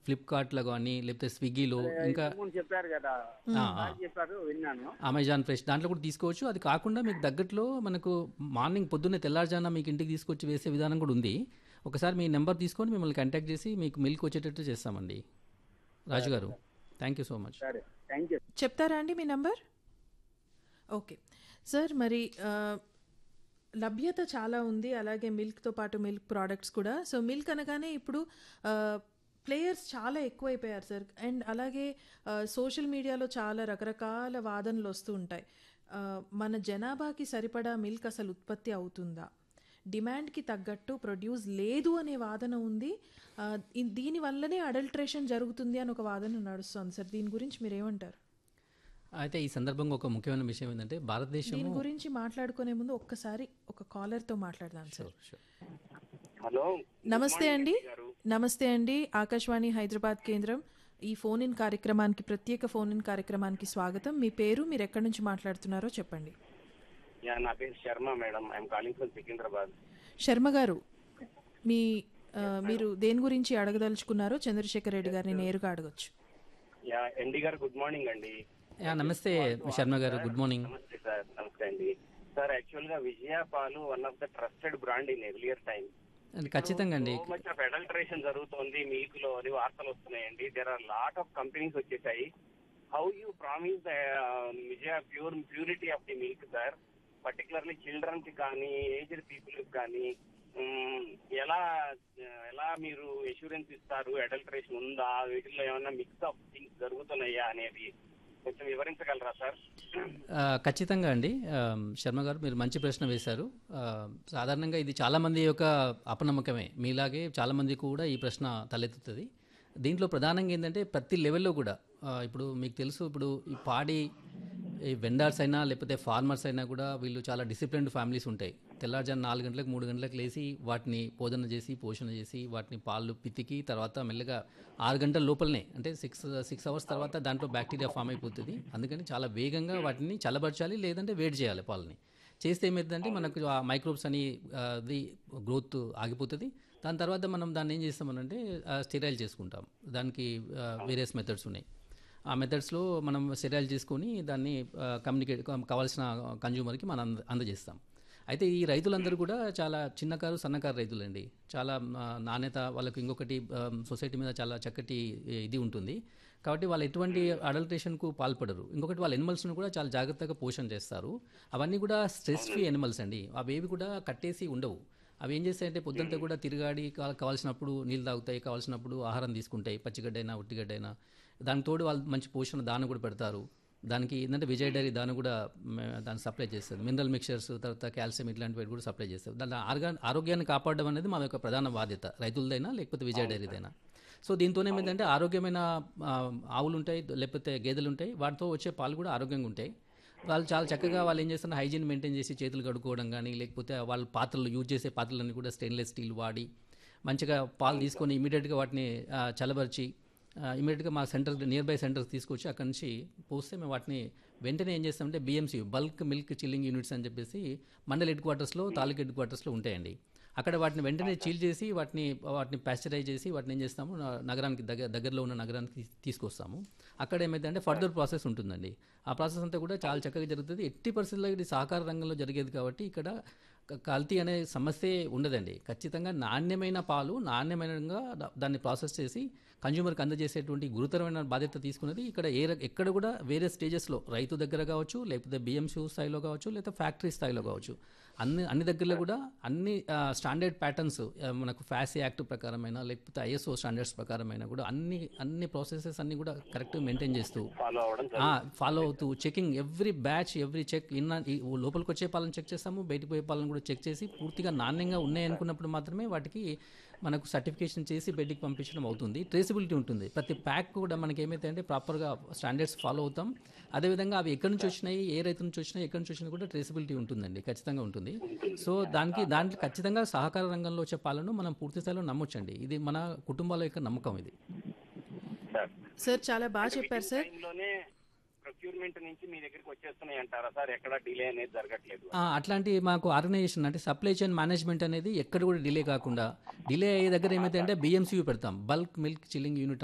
ఫ్లిప్కార్ట్లో కానీ లేకపోతే స్విగ్గీలో ఇంకా ఇంతకుముందు చెప్పారు కదా ఆ, ఆ. బాగా చెప్పారు విన్నాను అమెజాన్ ఫ్రెష్ దాంట్లో కూడా తీసుకోవచ్చు అది కాకుండా మీకు దగ్గరలో మనకు మార్నింగ్ పొద్దున్నే తెల్లారుజామున మీకు ఇంటికి తీసుకొచ్చి వేసే విధానం కూడా ఉంది ఒకసారి మీ నెంబర్ తీసుకొని మిమ్మల్ని కాంటాక్ట్ చేసి మీకు మిల్క్ వచ్చేటట్టు చేస్తామండి రాజు గారు థ్యాంక్ యూ సో మచ్ సరే థ్యాంక్ యూ చెప్తారా అండి మీ నంబర్ ఓకే సార్ మరి ఆ, లభ్యత చాలా ఉంది అలాగే మిల్క్తో పాటు మిల్క్ ప్రోడక్ట్స్ కూడా సో మిల్క్ అనగానే ఇప్పుడు ప్లేయర్స్ చాలా ఎక్కువైపోయారు సార్ అండ్ అలాగే సోషల్ మీడియాలో చాలా రకరకాల వాదనలు వస్తూ ఉంటాయి ఆ, మన జనాభాకి సరిపడా మిల్క్ అసలు ఉత్పత్తి అవుతుందా డిమాండ్కి తగ్గట్టు ప్రొడ్యూస్ లేదు అనే వాదన ఉంది ఆ, ఇ- దీనివల్లనే అడల్ట్రేషన్ జరుగుతుంది అని ఒక వాదన నడుస్తుంది సార్ దీని గురించి మీరు ఏమంటారు అయితే ఈ సందర్భంగా ఒక ముఖ్యమైన విషయం ఏంటంటే భారతదేశం దీని గురించి మాట్లాడుకునే ముందు ఒక్కసారి ఒక కాలర్తో మాట్లాడదాం సార్ హలో నమస్తే అండి నమస్తే అండి ఆకాశవాణి హైదరాబాద్ కేంద్రం ఈ ఫోన్ ఇన్ కార్యక్రమానికి ప్రత్యేక ఫోన్ ఇన్ కార్యక్రమానికి స్వాగతం మీ పేరు మీరు ఎక్కడి నుంచి మాట్లాడుతున్నారో చెప్పండి యా నా పేరు Sharma madam I'm calling from Secunderabad Sharma గారు మీ ఆ, మీరు దేని గురించి అడగదలుచుకున్నారో చంద్రశేఖర్ రెడ్డి గారిని నేరుగా అడగొచ్చు యా ఎండి గారు గుడ్ మార్నింగ్ అండి యా, నమస్తే శర్మ గారు గుడ్ మార్నింగ్ నమస్తే సార్ నమస్తే అండి సార్ యాక్చువల్ గా విజయ పాలు one of the trusted brand in earlier time అది ఖచ్చితంగా అండి సో మచ్ ఆఫ్ అడల్టరేషన్ జరుగుతోంది మిల్క్ లో అని వార్తలు వస్తున్నాయండి there are lot of companies వచ్చేసాయి how you promise the Vijaya pure purity of the milk sir particularly children కి కానీ ఏజ్డ్ పీపుల్ కి కానీ మ్, ఎలా ఎలా మీరు ఎష్యూరెన్స్ ఇస్తారు అడల్టరేషన్ ఉందా వీటిలో ఏమైనా మిక్స్ ఆఫ్ థింగ్స్ జరుగుతున్నాయా అనేది కొంచెం వివరించగలరా సార్ ఆ, ఖచ్చితంగా అండి ఆ, శర్మ గారు మీరు మంచి ప్రశ్న వేశారు ఆ, సాధారణంగా ఇది చాలామంది యొక్క అపనమ్మకమే మీలాగే చాలామంది కూడా ఈ ప్రశ్న తలెత్తుతుంది దీంట్లో ప్రధానంగా ఏంటంటే ప్రతి లెవెల్లో కూడా ఆ, ఇప్పుడు మీకు తెలుసు ఇప్పుడు ఈ పాడి ఈ వెండర్స్ అయినా లేకపోతే ఫార్మర్స్ అయినా కూడా వీళ్ళు చాలా డిసిప్లిన్డ్ ఫ్యామిలీస్ ఉంటాయి తెల్లారుజాము నాలుగు గంటలకు మూడు గంటలకు లేచి వాటిని పోదన చేసి పోషణ చేసి వాటిని పాలు పితికి తర్వాత మెల్లగా ఆరు గంటల లోపలనే అంటే సిక్స్ సిక్స్ అవర్స్ తర్వాత దాంట్లో బ్యాక్టీరియా ఫామ్ అయిపోతుంది అందుకని చాలా వేగంగా వాటిని చల్లబరచాలి లేదంటే వేడి చేయాలి పాలని చేస్తే ఏమవుతుందంటే మనకు ఆ మైక్రోబ్స్ అని ఆ, అది గ్రోత్ ఆగిపోతుంది దాని తర్వాత మనం దాన్ని ఏం చేస్తామనంటే స్టెరైల్ చేసుకుంటాం దానికి వేరియస్ మెథడ్స్ ఉన్నాయి ఆ మెథడ్స్లో మనం స్టెరైల్ చేసుకొని దాన్ని కమ్యూనికేట్ కావాల్సిన కన్జ్యూమర్కి మనం అంద అందజేస్తాం అయితే ఈ రైతులందరూ కూడా చాలా చిన్నకారు సన్నకారు రైతులండి చాలా ఆ, నాణ్యత వాళ్ళకి ఇంకొకటి సొసైటీ మీద చాలా చక్కటి ఇది ఉంటుంది కాబట్టి వాళ్ళు ఎటువంటి అడల్ట్రేషన్కు పాల్పడరు ఇంకొకటి వాళ్ళ ఎనిమల్స్ను కూడా చాలా జాగ్రత్తగా పోషణ చేస్తారు అవన్నీ కూడా స్ట్రెస్ ఫ్రీ ఎనిమల్స్ అండి అవేవి కూడా కట్టేసి ఉండవు అవి ఏం చేస్తాయంటే పొద్దుంతా కూడా తిరగాడి కా- కావాల్సినప్పుడు నీళ్ళు తాగుతాయి కావాల్సినప్పుడు ఆహారం తీసుకుంటాయి పచ్చిగడ్డ అయినా ఉట్టిగడ్డ అయినా దానికి తోడు వాళ్ళు మంచి పోషణ దాన కూడా పెడతారు దానికి ఏంటంటే విజయ్ డైరీ దాన్ని కూడా మే- దాన్ని సప్లై చేస్తుంది మినరల్ మిక్చర్స్ తర్వాత కాల్షియం ఇట్లాంటివి కూడా సప్లై చేస్తారు దాని ఆర్గా ఆరోగ్యాన్ని కాపాడడం అనేది మా యొక్క ప్రధాన బాధ్యత రైతులదైనా లేకపోతే విజయ్ డైరీదైనా సో దీంతో ఏమైందంటే ఆరోగ్యమైన ఆ, ఆవులు ఉంటాయి లేకపోతే గేదెలు ఉంటాయి వాటితో వచ్చే పాలు కూడా ఆరోగ్యంగా ఉంటాయి వాళ్ళు చాలా చక్కగా వాళ్ళు ఏం చేస్తున్నారు హైజీన్ మెయింటైన్ చేసి చేతులు కడుక్కోవడం కానీ లేకపోతే వాళ్ళ పాత్రలు యూజ్ చేసే పాత్రలన్నీ కూడా స్టెయిన్లెస్ స్టీల్ వాడి మంచిగా పాలు తీసుకొని ఇమీడియట్గా వాటిని ఆ, చల్లబరిచి ఇమీడియట్గా మా సెంటర్ నియర్ బై సెంటర్స్ తీసుకొచ్చి అక్కడి నుంచి పోస్తే మేము వాటిని వెంటనే ఏం చేస్తామంటే BMC bulk milk chilling units అని చెప్పేసి మండల్ హెడ్ క్వార్టర్స్లో తాలూకు హెడ్ క్వార్టర్స్లో ఉంటాయండి అక్కడ వాటిని వెంటనే చీల్ చేసి వాటిని వాటిని ప్యాస్చరైజ్ చేసి వాటిని ఏం చేస్తాము న- నగరానికి దగ్గర దగ్గరలో ఉన్న నగరానికి తీ- తీసుకొస్తాము అక్కడ ఏమైందంటే ఫర్దర్ ప్రాసెస్ ఉంటుందండి ఆ ప్రాసెస్ అంతా కూడా చాలా చక్కగా జరుగుతుంది ఎట్టి పరిస్థితుల్లో ఇది సహకార రంగంలో జరిగేది కాబట్టి ఇక్కడ క- కల్తీ అనే సమస్యే ఉండదండి ఖచ్చితంగా నాణ్యమైన పాలు నాణ్యమైనగా దా- దాన్ని ప్రాసెస్ చేసి కన్జ్యూమర్కి అందజేసేటువంటి గురుతరమైన బాధ్యత తీసుకున్నది ఇక్కడ ఏ ర- ఎక్కడ కూడా వేరే స్టేజెస్లో రైతు దగ్గర కావచ్చు లేకపోతే బిఎంసీ స్థాయిలో కావచ్చు లేదా ఫ్యాక్టరీ స్థాయిలో కావచ్చు అన్ని అన్ని దగ్గరలో కూడా అన్ని స్టాండర్డ్ ప్యాటర్న్స్ మనకు ఫ్యాసీ యాక్ట్ ప్రకారమైన లేకపోతే ఐఎస్ఓ స్టాండర్డ్స్ ప్రకారమైన కూడా అన్ని అన్ని ప్రాసెసెస్ అన్ని కూడా కరెక్ట్గా మెయింటైన్ చేస్తూ ఫాలో అవ్వడం ఫాలో అవుతూ checking every batch every check ఇన్న ఈ లోపలికి వచ్చే పాలను చెక్ చేస్తాము బయటికి పోయే పాలను కూడా చెక్ చేసి పూర్తిగా నాణ్యంగా ఉన్నాయి అనుకున్నప్పుడు మాత్రమే వాటికి మనకు సర్టిఫికేషన్ చేసి బయటికి పంపించడం అవుతుంది ట్రేసిబిలిటీ ఉంటుంది ప్రతి ప్యాక్ కూడా మనకి ఏమైతే అంటే ప్రాపర్గా స్టాండర్డ్స్ ఫాలో అవుతాం అదేవిధంగా అవి ఎక్కడి నుంచి వచ్చినాయి ఏ రైతు నుంచి వచ్చినాయి ఎక్కడి నుంచి వచ్చినా కూడా ట్రేసిబిలిటీ ఉంటుందండి ఖచ్చితంగా ఉంటుంది సో దానికి దాంట్లో ఖచ్చితంగా సహకార రంగంలో వచ్చే పాలను మనం పూర్తి స్థాయిలో నమ్మొచ్చండి ఇది మన కుటుంబాల యొక్క నమ్మకం ఇది సార్ సార్ చాలా బాగా చెప్పారు సార్ టైంలోనే ప్రొక్యూర్మెంట్ నుంచి మీ దగ్గరికి వచ్చేస్తున్నాయి అంటారా సార్ ఎక్కడ డిలే అనేది జరగట్లేదు ఆ, అట్లాంటి మాకు ఆర్గనైజేషన్ అంటే సప్లై చైన్ మేనేజ్మెంట్ అనేది ఎక్కడ కూడా డిలే కాకుండా డిలే అయ్యే దగ్గర ఏమైతే అంటే బిఎంసీయూ పెడతాం బల్క్ మిల్క్ చిల్లింగ్ యూనిట్